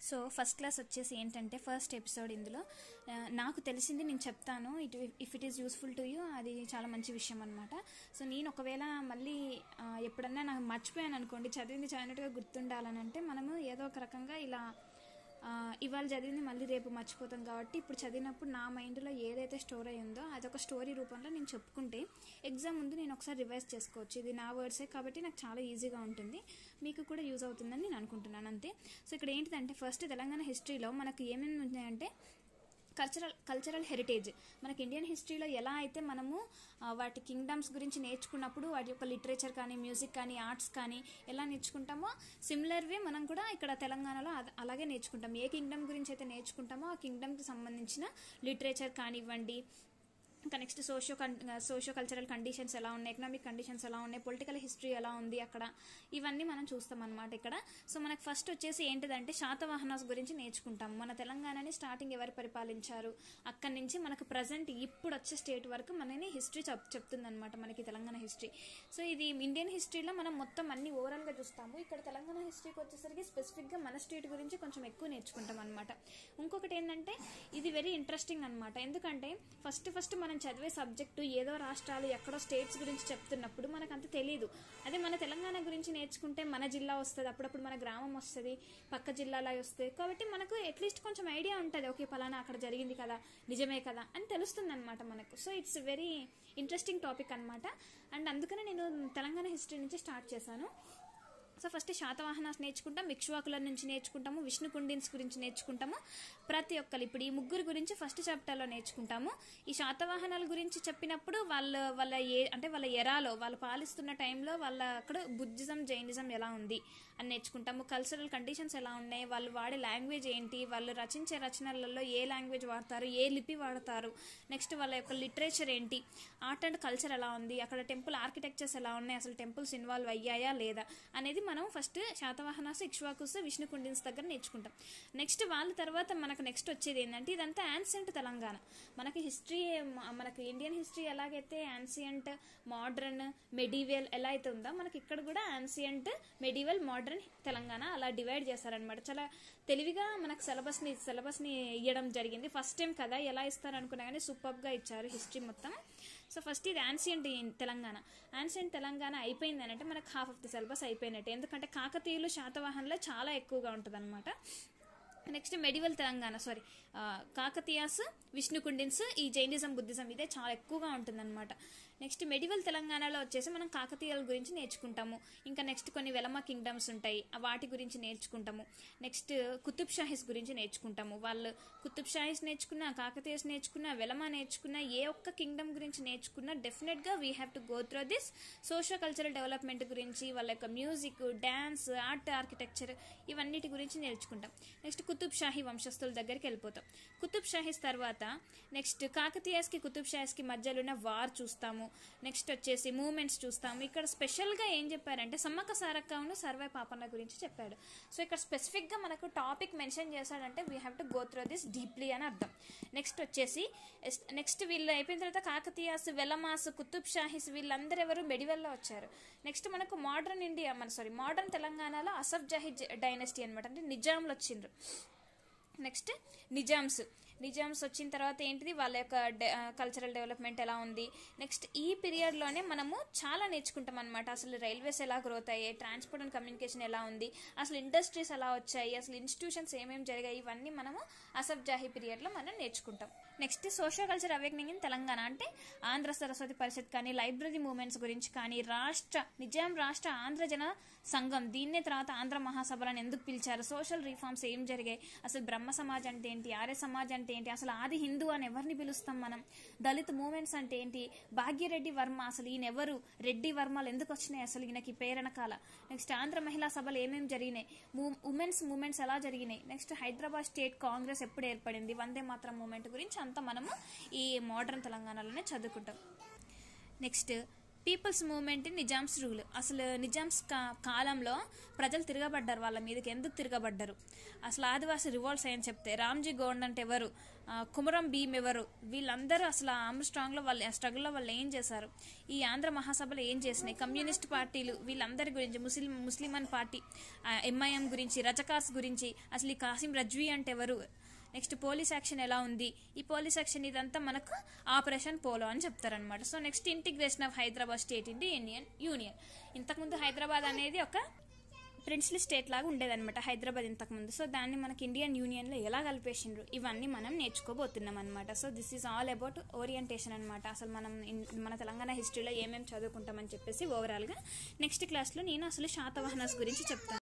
so first class వచ్చేసి ఏంటంటే first episode ఇందులో ఆ, నాకు తెలిసింది నేను చెప్తాను it if it is useful to you అది చాలా మంచి విషయం అనమాట సో నేను ఒకవేళ మళ్ళీ ఆ, ఎప్పుడన్నా నాకు మర్చిపోయాను అనుకోండి చదివింది చదివినట్టుగా గుర్తుండాలని అంటే మనము ఏదో ఒక రకంగా ఇలా ఆ, ఇవాళ చదివింది మళ్ళీ రేపు మర్చిపోతాం కాబట్టి ఇప్పుడు చదివినప్పుడు నా మైండ్లో ఏదైతే స్టోర్ అయి ఉందో అదొక స్టోరీ రూపంలో నేను చెప్పుకుంటే ఎగ్జామ్ ముందు నేను ఒకసారి రివైజ్ చేసుకోవచ్చు ఇది నా వర్డ్సే కాబట్టి నాకు చాలా ఈజీగా ఉంటుంది మీకు కూడా యూజ్ అవుతుందని నేను అనుకుంటున్నాను అంతే సో ఇక్కడ ఏంటిదంటే ఫస్ట్ తెలంగాణ హిస్టరీలో మనకు ఏమేమి ఉన్నాయంటే కల్చరల్ కల్చరల్ హెరిటేజ్ మనకి ఇండియన్ హిస్టరీలో ఎలా అయితే మనము ఆ, వాటి కింగ్డమ్స్ గురించి నేర్చుకున్నప్పుడు వాటి యొక్క లిటరేచర్ కానీ మ్యూజిక్ కానీ ఆర్ట్స్ కానీ ఎలా నేర్చుకుంటామో సిమిలర్వే మనం కూడా ఇక్కడ తెలంగాణలో అద- అలాగే నేర్చుకుంటాం ఏ కింగ్డమ్ గురించి అయితే నేర్చుకుంటామో ఆ కింగ్డమ్కి సంబంధించిన లిటరేచర్ కానివ్వండి ఇంకా next socio socio cultural conditions ఎలా ఉన్నాయి ఎకనామిక్ కండిషన్స్ ఎలా ఉన్నాయి పొలిటికల్ హిస్టరీ ఎలా ఉంది అక్కడ ఇవన్నీ మనం చూస్తాం అనమాట ఇక్కడ సో మనకు ఫస్ట్ వచ్చేసి ఏంటిదంటే శాతవాహనాస్ గురించి నేర్చుకుంటాం మన తెలంగాణని స్టార్టింగ్ ఎవరు పరిపాలించారు అక్కడి నుంచి మనకు ప్రజెంట్ ఇప్పుడు వచ్చే స్టేట్ వరకు మనని హిస్టరీ చెప్ చెప్తుందన్నమాట మనకి తెలంగాణ హిస్టరీ సో ఇది ఇండియన్ హిస్టరీలో మనం మొత్తం అన్ని ఓవరాల్గా చూస్తాము ఇక్కడ తెలంగాణ హిస్టరీకి వచ్చేసరికి స్పెసిఫిక్గా మన స్టేట్ గురించి కొంచెం ఎక్కువ నేర్చుకుంటాం అనమాట ఇంకొకటి ఏంటంటే ఇది వెరీ ఇంట్రెస్టింగ్ అనమాట ఎందుకంటే ఫస్ట్ ఫస్ట్ మనం చదివే సబ్జెక్టు ఏదో రాష్ట్రాలు ఎక్కడో స్టేట్స్ గురించి చెప్తున్నప్పుడు మనకు అంత తెలియదు అదే మన తెలంగాణ గురించి నేర్చుకుంటే మన జిల్లా వస్తుంది అప్పుడప్పుడు మన గ్రామం వస్తుంది పక్క జిల్లాలో వస్తుంది కాబట్టి మనకు అట్లీస్ట్ కొంచెం ఐడియా ఉంటుంది ఓకే పలానా అక్కడ జరిగింది కదా నిజమే కదా అని తెలుస్తుంది అనమాట మనకు so it's very interesting topic అనమాట అండ్ అందుకనే నేను తెలంగాణ హిస్టరీ నుంచి స్టార్ట్ చేశాను సో ఫస్ట్ శాతవాహనాస్ నేర్చుకుంటాం ఇక్ష్వాకుల నుంచి నేర్చుకుంటాము విష్ణు కుండిన్స్ గురించి నేర్చుకుంటాము ప్రతి ఒక్కరు ఇప్పుడు ఈ ముగ్గురు గురించి ఫస్ట్ చాప్టర్లో నేర్చుకుంటాము ఈ శాతవాహనాల గురించి చెప్పినప్పుడు వాళ్ళ వాళ్ళ ఏ అంటే వాళ్ళ ఎరాలో వాళ్ళు పాలిస్తున్న టైంలో వాళ్ళ అక్కడ బుద్ధిజం జైనిజం ఎలా ఉంది అని నేర్చుకుంటాము కల్చరల్ కండిషన్స్ ఎలా ఉన్నాయి వాళ్ళు వాడే లాంగ్వేజ్ ఏంటి వాళ్ళు రచించే రచనలలో ఏ లాంగ్వేజ్ వాడతారు ఏ లిపి వాడతారు నెక్స్ట్ వాళ్ళ యొక్క లిటరేచర్ ఏంటి ఆర్ట్ అండ్ కల్చర్ ఎలా ఉంది అక్కడ టెంపుల్ ఆర్కిటెక్చర్స్ ఎలా ఉన్నాయి అసలు టెంపుల్స్ ఇన్వాల్వ్ అయ్యాయా లేదా అనేది మనం ఫస్ట్ శాతవాహనాస్ ఇక్ష్వాకుస్ విష్ణు కుండిన్స్ దగ్గర నేర్చుకుంటాం నెక్స్ట్ వాళ్ళ తర్వాత మనకు నెక్స్ట్ వచ్చేది ఏంటంటే ఇదంతా యాన్సెంట్ తెలంగాణ మనకి హిస్టరీ మనకి ఇండియన్ హిస్టరీ ఎలాగైతే యాన్సియంట్ మోడర్న్ మెడివల్ ఎలా అయితే ఉందో మనకి ఇక్కడ కూడా యాన్సియంట్ మెడివల్ మోడర్న్ తెలంగాణ అలా డివైడ్ చేశారనమాట చాలా తెలివిగా మనకు సిలబస్ని సిలబస్ని ఇవ్వడం జరిగింది ఫస్ట్ టైం కదా ఎలా ఇస్తారు అనుకున్నా కానీ సూపర్గా ఇచ్చారు హిస్టరీ మొత్తం సో ఫస్ట్ ఇది యాన్సియంట్ తెలంగాణ యాన్సియంట్ తెలంగాణ అయిపోయింది అని అంటే మనకు హాఫ్ ఆఫ్ ది సిలబస్ అయిపోయినట్టు ఎందుకంటే కాకతీయులు శాతవాహనలో చాలా ఎక్కువగా ఉంటుంది next medieval Telangana sorry Kakatiyas Vishnukundins ఈ జైనిజం బుద్ధిజం ఇదే చాలా ఎక్కువగా ఉంటుందన్నమాట నెక్స్ట్ మెడివల్ తెలంగాణలో వచ్చేసి మనం కాకతీయాల గురించి నేర్చుకుంటాము ఇంకా నెక్స్ట్ కొన్ని వెలమ కింగ్డమ్స్ ఉంటాయి ఆ వాటి గురించి నేర్చుకుంటాము నెక్స్ట్ కుతుబ్ షాహీస్ గురించి నేర్చుకుంటాము వాళ్ళు కుతుబ్ షాహీస్ నేర్చుకున్న కాకతీయస్ నేర్చుకున్న వెలమ నేర్చుకున్న ఏ ఒక్క కింగ్డమ్ గురించి నేర్చుకున్నా డెఫినెట్గా we have to go through this social cultural development గురించి వాళ్ళ యొక్క మ్యూజిక్ డ్యాన్స్ ఆర్ట్ ఆర్కిటెక్చర్ ఇవన్నిటి గురించి నేర్చుకుంటాం నెక్స్ట్ కుతుబ్ షాహీ వంశస్థుల దగ్గరికి వెళ్ళిపోతాం కుతుబ్ షాహీస్ తర్వాత నెక్స్ట్ కాకతీయాస్కి కుతుబ్ షాహీస్కి మధ్యలో ఉన్న వార్ చూస్తాము నెక్స్ట్ వచ్చేసి మూమెంట్స్ చూస్తాము ఇక్కడ స్పెషల్గా ఏం చెప్పారంటే సమ్మక్క సారక్కను సర్వే పాపన్న గురించి చెప్పాడు సో ఇక్కడ స్పెసిఫిక్గా మనకు టాపిక్ మెన్షన్ చేశాడంటే we have to go through this deeply అని అర్థం నెక్స్ట్ వచ్చేసి నెక్స్ట్ వీళ్ళు అయిపోయిన తర్వాత కాకతీయాస్ వెలమాస్ కుతుబ్ షాహీస్ వీళ్ళందరూ ఎవరు మెడివెల్లో వచ్చారు నెక్స్ట్ మనకు మోడర్న్ ఇండియా మన సారీ మోడర్న్ తెలంగాణలో అసఫ్ జహీ డైనస్టీ అనమాట అంటే నిజాంలు వచ్చిండ్రు నెక్స్ట్ నిజామ్స్ నిజామ్స్ వచ్చిన తర్వాత ఏంటిది వాళ్ళ యొక్క కల్చరల్ డెవలప్మెంట్ ఎలా ఉంది నెక్స్ట్ ఈ పీరియడ్లోనే మనము చాలా నేర్చుకుంటాం అనమాట అసలు రైల్వేస్ ఎలా గ్రోత్ అయ్యాయి ట్రాన్స్పోర్ట్ అండ్ కమ్యూనికేషన్ ఎలా ఉంది అసలు ఇండస్ట్రీస్ ఎలా వచ్చాయి అసలు ఇన్స్టిట్యూషన్స్ ఏమేమి జరిగాయి ఇవన్నీ మనము అసఫ్ జాహీ పీరియడ్లో మనం నేర్చుకుంటాం next social culture awakening in Telangana అంటే ఆంధ్ర సరస్వతి పరిషత్ కానీ లైబ్రరీ మూమెంట్స్ గురించి కానీ రాష్ట్ర నిజాం రాష్ట్ర ఆంధ్ర జన సంఘం దీన్నే తర్వాత ఆంధ్ర మహాసభలను ఎందుకు పిలిచారు సోషల్ రిఫార్మ్స్ ఏం జరిగాయి అసలు బ్రహ్మ సమాజ్ అంటే ఏంటి ఆర్య సమాజ్ అంటే ఏంటి అసలు ఆది హిందూ అని ఎవరిని పిలుస్తాం మనం దళిత్ మూమెంట్స్ అంటే ఏంటి భాగ్యరెడ్డి వర్మ అసలు ఈయన ఎవరు రెడ్డి వర్మలు ఎందుకు వచ్చినాయి అసలు ఈయనకి పేరెనకాల నెక్స్ట్ ఆంధ్ర మహిళా సభలు ఏమేమి జరిగినాయి ఉమెన్స్ మూమెంట్స్ ఎలా జరిగినాయి నెక్స్ట్ హైదరాబాద్ స్టేట్ కాంగ్రెస్ ఎప్పుడు ఏర్పడింది వందే మాత్రం మూమెంట్ గురించి అంతా మనము ఈ మోడర్న్ తెలంగాణలోనే చదువుకుంటాం next people's movement Nizam's rule అసలు నిజామ్స్ కా- కాలంలో ప్రజలు తిరగబడ్డారు వాళ్ళ మీదకి ఎందుకు తిరగబడ్డారు అసలు ఆదివాసి రివాల్ట్స్ అని చెప్తే రామ్జీ గౌండ్ అంటే ఎవరు ఆ, కుమరం భీమ్ ఎవరు వీళ్ళందరూ అసలు ఆర్మ్ స్ట్రాంగ్లో వాళ్ళు స్ట్రగుల్లో వాళ్ళు ఏం చేశారు ఈ ఆంధ్ర మహాసభలో ఏం చేసినాయి కమ్యూనిస్ట్ పార్టీలు వీళ్ళందరి గురించి ముస్లిం ముస్లిమన్ పార్టీ ఎంఐఎం గురించి రజకాస్ గురించి అసలు ఈ కాసిం రజ్వీ అంటే ఎవరు నెక్స్ట్ పోలీస్ యాక్షన్ ఎలా ఉంది ఈ పోలీస్ యాక్షన్ ఇదంతా మనకు ఆపరేషన్ పోలో అని చెప్తారనమాట so next integration of Hyderabad state into Indian union ఇంతకుముందు హైదరాబాద్ అనేది ఒక ప్రిన్స్లీ స్టేట్ లాగా ఉండేదన్నమాట హైదరాబాద్ ఇంతకుముందు సో దాన్ని మనకి ఇండియన్ యూనియన్లో ఎలా కలిపేసిండ్రు ఇవన్నీ మనం నేర్చుకోబోతున్నాం అనమాట so this is all about orientation అనమాట అసలు మనం ఇన్- మన తెలంగాణ హిస్టరీలో ఏమేమి చదువుకుంటామని చెప్పేసి ఓవరాల్గా నెక్స్ట్ క్లాస్లో నేను అసలు శాతవాహనస్ గురించి చెప్తాను